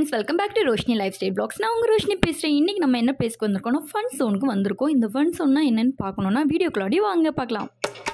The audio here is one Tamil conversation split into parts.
friends welcome back to Roshini lifestyle blogs நான் உங்கள் ரோஷினி பேசுகிறேன் இன்றைக்கி நம்ம என்ன பேசுக்கு வந்திருக்கோம்னா ஃபன் சோனுக்கு வந்திருக்கோம் இந்த ஃபன் சோன்னா என்னென்னு பார்க்கணுன்னா வீடியோக்குள்ளாடி வாங்க பார்க்கலாம்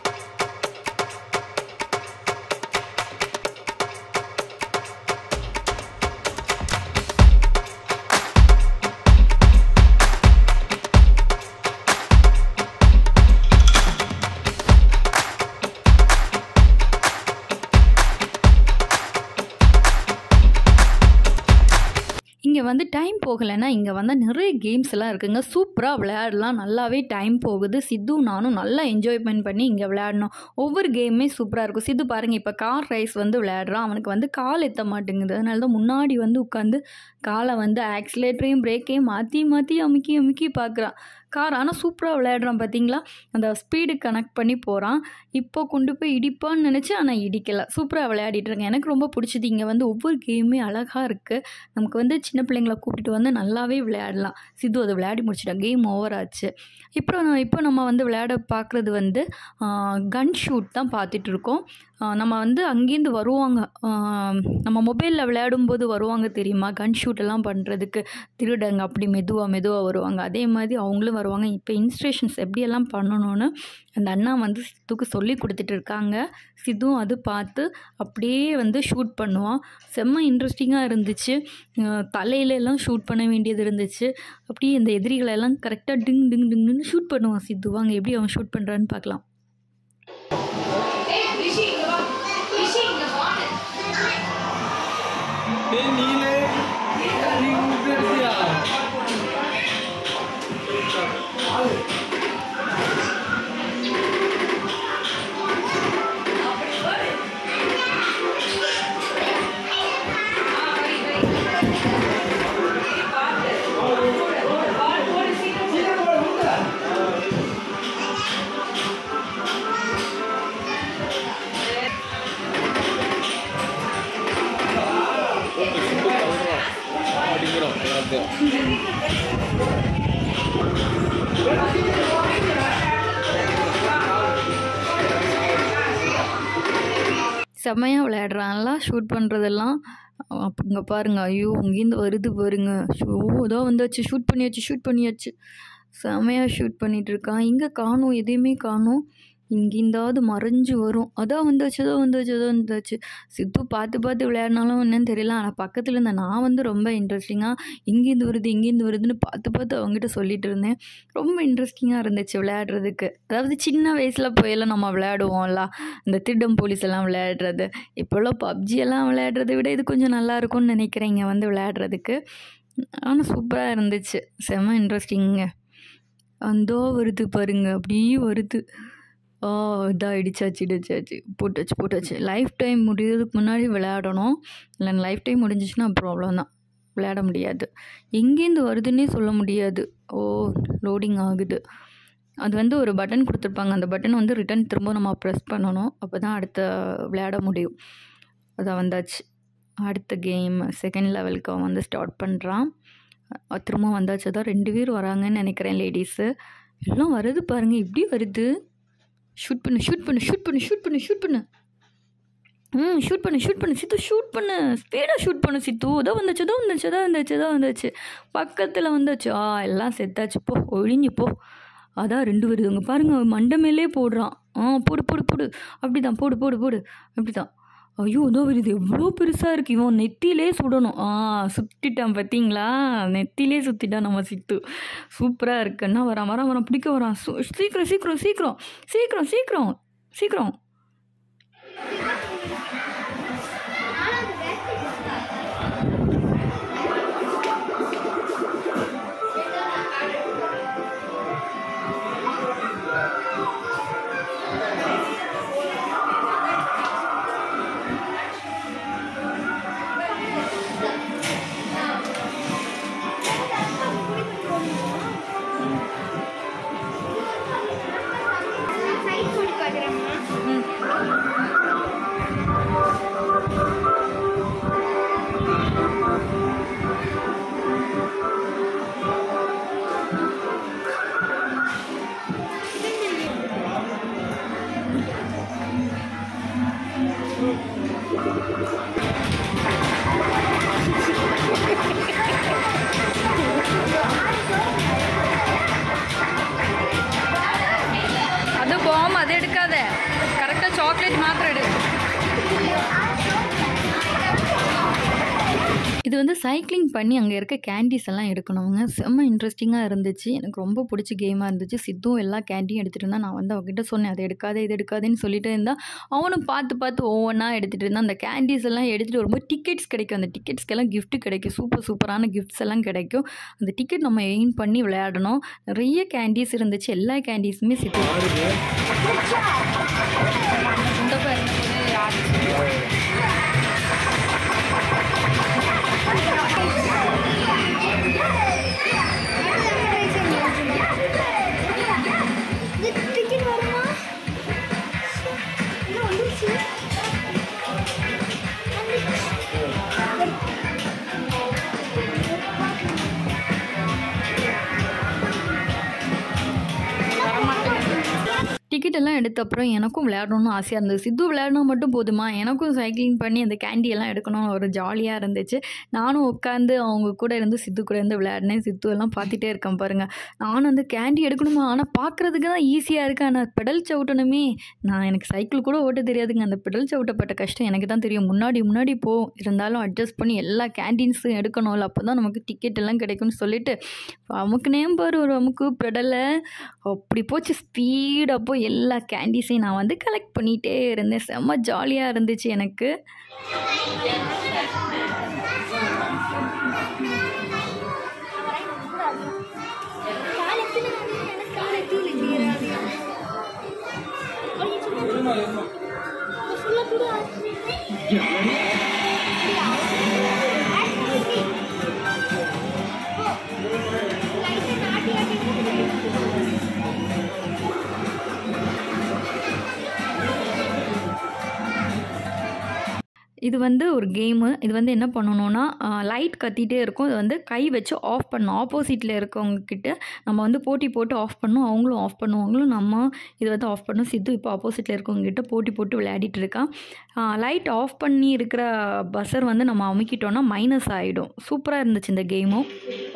இங்கே வந்து டைம் போகலைன்னா இங்கே வந்து நிறைய கேம்ஸ் எல்லாம் இருக்குங்க சூப்பராக விளையாடலாம் நல்லாவே டைம் போகுது சித்து நானும் நல்லா என்ஜாய்மெண்ட் பண்ணி இங்கே விளையாடணும் ஒவ்வொரு கேமுமே சூப்பராக இருக்கும் சித்து பாருங்கள் இப்போ கார் ரைஸ் வந்து விளையாடுறான் அவனுக்கு வந்து கால் எத்த மாட்டேங்குது அதனால தான் முன்னாடி வந்து உட்காந்து காலை வந்து ஆக்சிலேட்டரையும் பிரேக்கையும் மாற்றி மாற்றி அமுக்கி அமுக்கி பார்க்குறான் கார் ஆனால் சூப்பராக விளையாடுறான் பார்த்தீங்களா அந்த ஸ்பீடு கனெக்ட் பண்ணி போகிறான் இப்போ கொண்டு போய் இடிப்பான்னு நினச்சி ஆனால் இடிக்கலை சூப்பராக விளையாடிட்டு இருக்கேன் எனக்கு ரொம்ப பிடிச்சது இங்கே வந்து ஒவ்வொரு கேமுமே அழகாக இருக்குது நமக்கு வந்து சின்ன பிள்ளைங்களை கூப்பிட்டுட்டு வந்து நல்லாவே விளையாடலாம் சித்து அதை விளையாடி முடிச்சிட்டா கேம் ஓவர் ஆச்சு இப்போ நான் இப்போ நம்ம வந்து விளையாட பார்க்குறது வந்து கன் ஷூட் தான் பார்த்துட்டு இருக்கோம் ஆஹ் நம்ம வந்து அங்கேருந்து வருவாங்க ஆஹ் நம்ம மொபைலில் விளையாடும்போது வருவாங்க தெரியுமா கன் ஷூட் எல்லாம் பண்ணுறதுக்கு திருடங்க அப்படி மெதுவாக மெதுவாக வருவாங்க அதே மாதிரி அவங்களும் வருவாங்க இப்போ இன்ஸ்ட்ரக்ஷன்ஸ் எப்படியெல்லாம் பண்ணணும்னு அந்த அண்ணா வந்து சித்துக்கு சொல்லி கொடுத்துட்டு இருக்காங்க சித்தும் அது பார்த்து அப்படியே வந்து ஷூட் பண்ணுவான் செம்ம இன்ட்ரெஸ்டிங்காக இருந்துச்சு அஹ் தலையில எல்லாம் ஷூட் பண்ண வேண்டியது இருந்துச்சு அப்படியே இந்த எதிரிகளை எல்லாம் கரெக்டாக டிங் டிங் டிங்னு ஷூட் பண்ணுவான் சித்து வாங்க எப்படி அவன் ஷூட் பண்ணுறான்னு பார்க்கலாம் ஏய் நீலே நீ உதிர்த்தியா அப்படிங்கிறோம் எல்லாத்தையும் செம்மையாக விளையாடுறான்ல ஷூட் பண்ணுறதெல்லாம் இங்கே பாருங்க ஐயோ அங்கேருந்து வருது பாருங்க ஷோ ஏதோ வந்தாச்சு ஷூட் பண்ணியாச்சு ஷூட் பண்ணியாச்சு செம்மையாக ஷூட் பண்ணிட்டு இருக்கான் இங்கே காணும் எதையுமே காணும் இங்கேருந்தாவது மறைஞ்சு வரும் அதான் வந்தாச்சு அதான் வந்தாச்சு அதான் வந்தாச்சு சித்து பார்த்து பார்த்து விளையாடினாலும் என்னன்னு தெரியல ஆனால் பக்கத்தில் இருந்த நான் வந்து ரொம்ப இன்ட்ரெஸ்டிங்காக இங்கேருந்து வருது இங்கேருந்து வருதுன்னு பார்த்து பார்த்து அவங்ககிட்ட சொல்லிட்டு இருந்தேன் ரொம்ப இன்ட்ரெஸ்டிங்காக இருந்துச்சு விளையாடுறதுக்கு அதாவது சின்ன வயசில் போயெல்லாம் நம்ம விளையாடுவோம்ல இந்த திருடம் போலீஸ் எல்லாம் விளையாடுறது இப்போல்லாம் பப்ஜி எல்லாம் விளையாடுறதை விட இது கொஞ்சம் நல்லா இருக்கும்னு நினைக்கிறேன் இங்கே வந்து விளையாடுறதுக்கு ஆனால் சூப்பராக இருந்துச்சு செம்ம இன்ட்ரெஸ்டிங்க அந்தோ வருது பாருங்க அப்படியே வருது ஓ இதாக இடிச்சாச்சு இடிச்சாச்சு போட்டாச்சு போட்டாச்சு லைஃப் டைம் முடியறதுக்கு முன்னாடி விளையாடணும் இல்லை லைஃப் டைம் முடிஞ்சிச்சுன்னா ப்ராப்ளம் தான் விளையாட முடியாது எங்கேருந்து வருதுன்னே சொல்ல முடியாது ஓ லோடிங் ஆகுது அது வந்து ஒரு பட்டன் கொடுத்துருப்பாங்க அந்த பட்டன் வந்து ரிட்டன் திரும்ப நம்ம ப்ரெஸ் பண்ணணும் அப்போ தான் அடுத்த விளையாட முடியும் அதான் வந்தாச்சு அடுத்த கேம் செகண்ட் லெவலுக்கு அவன் வந்து ஸ்டார்ட் பண்ணுறான் அஹ் திரும்ப வந்தாச்சு அதான் ரெண்டு பேர் வராங்கன்னு நினைக்கிறேன் லேடிஸு எல்லாம் வருது பாருங்கள் இப்படி வருது ஷூட் பண்ணு ஷூட் பண்ணு ஷூட் பண்ணு ஷூட் பண்ணு ஷூட் பண்ணு ம் ஷூட் பண்ணு ஷூட் பண்ணு சித்து ஷூட் பண்ணு ஸ்பீடாக ஷூட் பண்ணு சித்து இதோ வந்துச்சு இதோ வந்துச்சு இதோ வந்துச்சு இதோ வந்துச்சு பக்கத்தில் வந்துச்சு ஆ எல்லாம் செத்தாச்சு போ ஒழிஞ்சு போ அதான் ரெண்டு வருதுங்க பாருங்க மண்டை மேலே போடுறான் ஆ போடு போடு போடு அப்படி தான் போடு போடு போடு அப்படி தான் ஐயோ இதோ வருது எவ்வளோ பெருசாக இருக்குது இவன் நெத்தியிலே சுடணும் ஆ சுற்றிட்டான் பார்த்தீங்களா நெத்தியிலே சுற்றிட்டான் நம்ம சித்து சூப்பராக இருக்குன்னா வரான் வரான் வரான் பிடிக்க வரான் சு- சீக்கிரம் சீக்கிரம் சீக்கிரம் சீக்கிரம் சீக்கிரம் சீக்கிரம் சைட் போட்டு காட்டுறேம்மா சைக்கிளிங் பண்ணி அங்கே இருக்க கேண்டீஸ் எல்லாம் எடுக்கணுங்க செம்ம இன்ட்ரெஸ்டிங்காக இருந்துச்சு எனக்கு ரொம்ப பிடிச்ச கேமாக இருந்துச்சு சித்தும் எல்லா கேண்டீன் எடுத்துகிட்டு இருந்தால் நான் வந்து அவகிட்ட சொன்னேன் அதை எடுக்காத இது எடுக்காதேன்னு சொல்லிட்டு இருந்தால் அவனும் பார்த்து பார்த்து ஒவ்வொன்றா எடுத்துகிட்டு இருந்தான் அந்த கேண்டீஸ் எல்லாம் எடுத்துகிட்டு வரும்போது டிக்கெட்ஸ் கிடைக்கும் அந்த டிக்கெட்ஸ்க்கெல்லாம் gift கிடைக்கும் சூப்பர் சூப்பரான கிஃப்ட்ஸ் எல்லாம் கிடைக்கும் அந்த டிக்கெட் நம்ம எயின் பண்ணி விளையாடணும் நிறைய கேண்டீஸ் இருந்துச்சு எல்லா கேண்டீஸுமே சித்து இந்த பாரு, டிக்கெட் வருமா இன்னும் வந்துருச்சு டிக்கெட் எல்லாம் எடுத்த அப்புறம் எனக்கும் விளையாடணும்னு ஆசையாக இருந்தது சித்து விளையாடினா மட்டும் போதுமா எனக்கும் சைக்கிளிங் பண்ணி அந்த கேண்டி எல்லாம் எடுக்கணும்னு ஒரு ஜாலியாக இருந்துச்சு நானும் உட்காந்து அவங்க கூட இருந்து சித்து கூட இருந்து விளையாடினேன் சித்து எல்லாம் பார்த்துட்டே இருக்கேன் பாருங்கள் நானும் அந்த கேண்டி எடுக்கணுமா ஆனால் பார்க்குறதுக்கு தான் ஈஸியாக இருக்கு ஆனால் பெடல் சவுட்டணுமே நான் எனக்கு சைக்கிள் கூட ஓட்ட தெரியாதுங்க அந்த பெடல் சவுட்டப்பட்ட கஷ்டம் எனக்கு தான் தெரியும் முன்னாடி முன்னாடி போ இருந்தாலும் அட்ஜஸ்ட் பண்ணி எல்லா கேண்டீன்ஸும் எடுக்கணும்ல அப்போ தான் நமக்கு டிக்கெட் எல்லாம் கிடைக்கும்னு சொல்லிட்டு அமுக்குனே பாரு ஒரு அமுக்கு பெடலை அப்படி போச்சு ஸ்பீடாக போய் எல்லா கேண்டீஸையும் நான் வந்து கலெக்ட் பண்ணிகிட்டே இருந்தேன் செம்ம ஜாலியாக இருந்துச்சு எனக்கு கால் எத்தனை எனக்கு கால் எத்தனை தெரியாது ஃபுல்லாக கூட இது வந்து ஒரு கேமு இது வந்து என்ன பண்ணணும்னா லைட் கத்திட்டே இருக்கும் இது வந்து கை வச்சு ஆஃப் பண்ணணும் ஆப்போசிட்டில் இருக்கவங்க கிட்ட நம்ம வந்து போட்டி போட்டு ஆஃப் பண்ணணும் அவங்களும் ஆஃப் பண்ணுவாங்களும் நம்ம இது வந்து ஆஃப் பண்ணணும் சித்து இப்போ ஆப்போசிட்டில் இருக்கவங்க கிட்ட போட்டி போட்டு விளையாடிட்டு இருக்கான் லைட் ஆஃப் பண்ணி இருக்கிற பஸ்ஸர் வந்து நம்ம அமுக்கிட்டோம்னா மைனஸ் ஆகிடும் சூப்பராக இருந்துச்சு இந்த கேமும்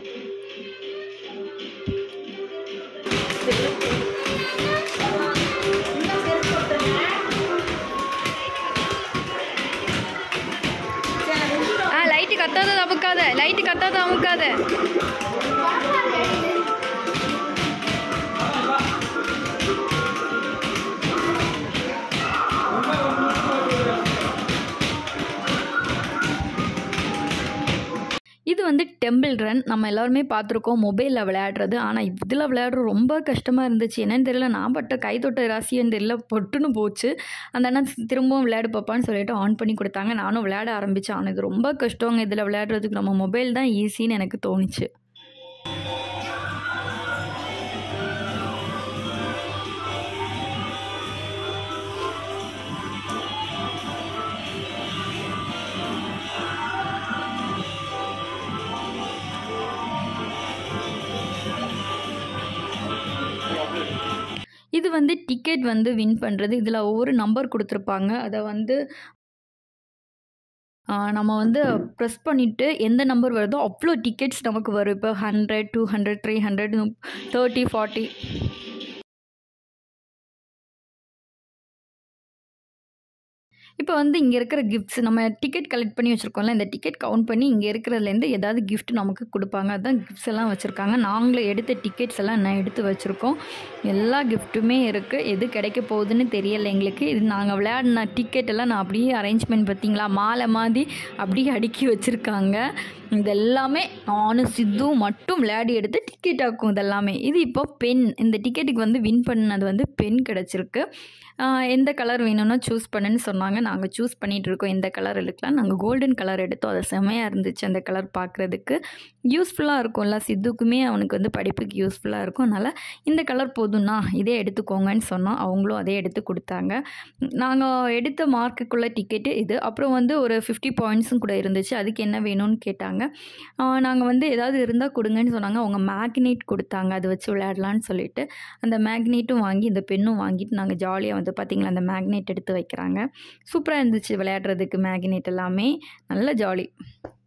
ஆ லைட்டு கத்தாத அமுக்காத லைட்டு கத்தாத அமுக்காத இது வந்து டெம்பிள் ரன் நம்ம எல்லாருமே பார்த்துருக்கோம் மொபைலில் விளையாடுறது ஆனால் இதில் விளையாடுறது ரொம்ப கஷ்டமாக இருந்துச்சு என்னன்னு தெரியல நான் பட்ட கை தொட்ட ராசின்னு தெரியல பொட்டுன்னு போச்சு அந்த அண்ணன் திரும்பவும் விளையாடு பாப்பான்னு சொல்லிட்டு ஆன் பண்ணி கொடுத்தாங்க நானும் விளையாட ஆரம்பித்தேன் ஆனால் இது ரொம்ப கஷ்டங்க இதில் விளையாடுறதுக்கு நம்ம மொபைல் தான் ஈஸின்னு எனக்கு தோணுச்சு இது வந்து டிக்கெட் வந்து வின் பண்ணுறது இதில் ஒவ்வொரு நம்பர் கொடுத்துருப்பாங்க அதை வந்து ஆ, நம்ம வந்து ப்ரெஸ் பண்ணிவிட்டு எந்த நம்பர் வருதோ அவ்வளோ டிக்கெட்ஸ் நமக்கு வரும் இப்போ hundred two hundred three hundred thirty forty இப்போ வந்து இங்கே இருக்கிற கிஃப்ட்ஸ் நம்ம டிக்கெட் கலெக்ட் பண்ணி வச்சுருக்கோம்ல இந்த டிக்கெட் கவுண்ட் பண்ணி இங்கே இருக்கிறதுலேருந்து ஏதாவது gift நமக்கு கொடுப்பாங்க அதான் கிஃப்ட்ஸ் எல்லாம் வச்சுருக்காங்க நாங்களே எடுத்த டிக்கெட்ஸ் எல்லாம் நான் எடுத்து வச்சுருக்கோம் எல்லா கிஃப்ட்டுமே இருக்குது எது கிடைக்க போகுதுன்னு தெரியல எங்களுக்கு இது நாங்கள் விளையாடின டிக்கெட் எல்லாம் நான் அப்படியே அரேஞ்ச்மெண்ட் பார்த்தீங்களா மாலை மாதிரி அப்படியே அடுக்கி வச்சுருக்காங்க இது எல்லாமே நானும் சித்தும் மட்டும் விளையாடி எடுத்து டிக்கெட் ஆக்கும் இதெல்லாமே இது இப்போ பென் இந்த டிக்கெட்டுக்கு வந்து வின் பண்ணது வந்து பென் கிடச்சிருக்கு ஆஹ் எந்த கலர் வேணும்னா சூஸ் பண்ணுன்னு சொன்னாங்க நாங்கள் சூஸ் பண்ணிகிட்டு இருக்கோம் எந்த கலர் எடுக்கலாம் நாங்கள் கோல்டன் கலர் எடுத்தோம் அது செமையாக இருந்துச்சு அந்த கலர் பார்க்குறதுக்கு யூஸ்ஃபுல்லாக இருக்கும்ல சித்துக்குமே அவனுக்கு வந்து படிப்புக்கு யூஸ்ஃபுல்லாக இருக்கும் அதனால் இந்த கலர் போதும்னா இதே எடுத்துக்கோங்கன்னு சொன்னோம் அவங்களும் அதே எடுத்து கொடுத்தாங்க நாங்கள் எடுத்த மார்க்குக்குள்ள டிக்கெட்டு இது அப்புறம் வந்து ஒரு ஃபிஃப்டி பாயிண்ட்ஸும் கூட இருந்துச்சு அதுக்கு என்ன வேணும்னு கேட்டாங்க நாங்கள் வந்து ஏதாவது இருந்தால் கொடுங்கன்னு சொன்னாங்க அவங்க மேக்னெட் கொடுத்தாங்க அதை வச்சு விளையாடலான்னு சொல்லிட்டு அந்த மேக்னெட்டும் வாங்கி இந்த பென்னும் வாங்கிட்டு நாங்கள் ஜாலியாக வந்து பார்த்திங்களா அந்த மேக்னெட் எடுத்து வைக்கிறாங்க சூப்பராக இருந்துச்சு விளையாடுறதுக்கு மேக்னெட் எல்லாமே நல்ல ஜாலி